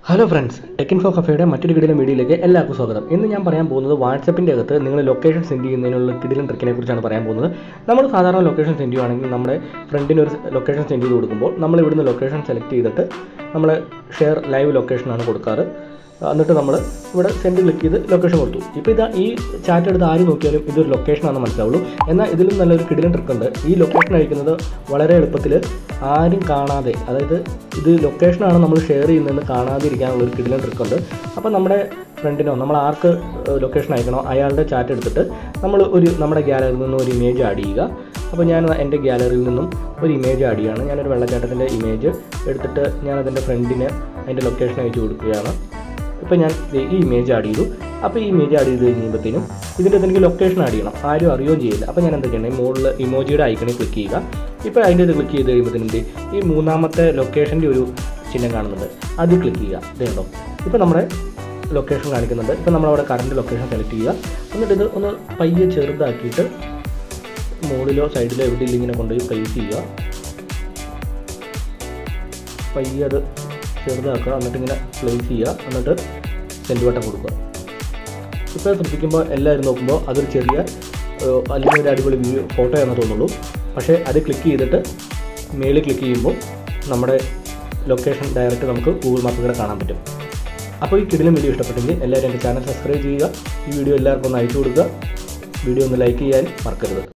hello friends tech info കഫേയുടെ മറ്റൊരു കിടിലൻ വീഡിയോയിലേക്ക് എല്ലാവർക്കും സ്വാഗതം ഇന്ന് ഞാൻ പറയാൻ പോകുന്നത് വാട്സപ്പിൻ്റെ അകത്ത് നിങ്ങൾ ലൊക്കേഷൻ സെൻഡ് ചെയ്യുന്നതിനുള്ള കിടിലൻ ട്രിക്കിനെ കുറിച്ചാണ് പറയാൻ പോകുന്നത് നമ്മൾ സാധാരണ ലൊക്കേഷൻ സെൻഡ് ചെയ്യുവാണെങ്കിൽ നമ്മുടെ ഫ്രണ്ടിന് ഒരു ലൊക്കേഷൻ സെൻഡ് ചെയ്ത് കൊടുക്കുമ്പോൾ നമ്മൾ ഇവിടുന്ന് ലൊക്കേഷൻ സെലക്ട് ചെയ്തിട്ട് നമ്മൾ ഷെയർ ലൈവ് ലൊക്കേഷനാണ് കൊടുക്കാറ് എന്നിട്ട് നമ്മൾ ഇവിടെ സെൻഡ് ക്ലിക്ക് ചെയ്ത് ലൊക്കേഷൻ കൊടുത്തു ഇപ്പോൾ ഇതാ ഈ ചാറ്റ് എടുത്ത് ആര് നോക്കിയാലും ഇതൊരു ലൊക്കേഷനാണെന്ന് മനസ്സിലാവുള്ളൂ എന്നാൽ ഇതിലും നല്ലൊരു കിടിലൻ ട്രിക്ക് ഉണ്ട് ഈ ലൊക്കേഷൻ അയക്കുന്നത് വളരെ എളുപ്പത്തിൽ ആരും കാണാതെ അതായത് ഇത് ലൊക്കേഷനാണ് നമ്മൾ ഷെയർ ചെയ്യുന്നതെന്ന് കാണാതിരിക്കാനുള്ള ഒരു കിടിലൻ ട്രിക്ക് ഉണ്ട് അപ്പോൾ നമ്മുടെ ഫ്രണ്ടിനോ നമ്മൾ ആർക്ക് ലൊക്കേഷൻ അയക്കണോ അയാളുടെ ചാറ്റ് എടുത്തിട്ട് നമ്മൾ ഒരു നമ്മുടെ ഗ്യാലറിയിൽ നിന്ന് ഒരു ഇമേജ് ആഡ് ചെയ്യുക അപ്പോൾ ഞാൻ എൻ്റെ ഗ്യാലറിയിൽ നിന്നും ഒരു ഇമേജ് ആഡ് ചെയ്യുകയാണ് ഞാനൊരു വെള്ളച്ചാട്ടത്തിൻ്റെ ഇമേജ് എടുത്തിട്ട് ഞാൻ അതിൻ്റെ ഫ്രണ്ടിന് അതിൻ്റെ ലൊക്കേഷൻ അയച്ചു കൊടുക്കുകയാണ് ഇപ്പോൾ ഞാൻ ദേ ഈ ഇമേജ് ആഡ് ചെയ്തു അപ്പോൾ ഈ ഇമേജ് ആഡ് ചെയ്ത് കഴിയുമ്പോഴത്തേനും ഇതിൻ്റെ എനിക്ക് ലൊക്കേഷൻ ആഡ് ചെയ്യണം ആരും അറിയുകയും ചെയ്യില്ല അപ്പോൾ ഞാൻ എന്താ ചെയ്യണം ഈ മുകളിൽ ഇമോജിയുടെ ഐക്കണിൽ ക്ലിക്ക് ചെയ്യുക ഇപ്പോൾ അതിൻ്റെ ഇത് ക്ലിക്ക് ചെയ്ത് കഴിയുമ്പോഴത്തേനും ദേ ഈ മൂന്നാമത്തെ ലൊക്കേഷൻ്റെ ഒരു ചിഹ്നം കാണുന്നുണ്ട് അത് ക്ലിക്ക് ചെയ്യുക ഇതുണ്ടോ ഇപ്പോൾ നമ്മുടെ ലൊക്കേഷൻ കാണിക്കുന്നുണ്ട് ഇപ്പോൾ നമ്മളവിടെ കറണ്ട് ലൊക്കേഷൻ സെലക്ട് ചെയ്യുക എന്നിട്ട് ഇത് ഒന്ന് പയ്യെ ചെറുതാക്കിയിട്ട് മുകളിലോ സൈഡിലോ എവിടെയെങ്കിലും ഇങ്ങനെ കൊണ്ടുപോയി പ്ലേസ് ചെയ്യുക പയ്യെ അത് ചെറുതാക്കുക എന്നിട്ട് ഇങ്ങനെ പ്ലേസ് ചെയ്യുക എന്നിട്ട് സെൻറ്റ് ബട്ടൺ കൊടുക്കുക ഇപ്പോൾ ശ്രദ്ധിക്കുമ്പോൾ എല്ലാവരും നോക്കുമ്പോൾ അതൊരു ചെറിയ ഏഹ്, അല്ലെങ്കിൽ ഒരു അടിപൊളി വ്യൂ ഫോട്ടോ എന്ന് തോന്നുള്ളൂ പക്ഷേ അത് ക്ലിക്ക് ചെയ്തിട്ട് മേളിൽ ക്ലിക്ക് ചെയ്യുമ്പോൾ നമ്മുടെ ലൊക്കേഷൻ ഡയറക്റ്റ് നമുക്ക് ഗൂഗിൾ മാപ്പിൽ കൂടെ കാണാൻ പറ്റും അപ്പോൾ ഈ കിടിലും വീഡിയോ ഇഷ്ടപ്പെട്ടെങ്കിൽ എല്ലാവരും എൻ്റെ ചാനൽ സബ്സ്ക്രൈബ് ചെയ്യുക ഈ വീഡിയോ എല്ലാവർക്കും ഒന്ന് അയച്ചു കൊടുക്കുക വീഡിയോ ഒന്ന് ലൈക്ക് ചെയ്യാൻ മറക്കരുത്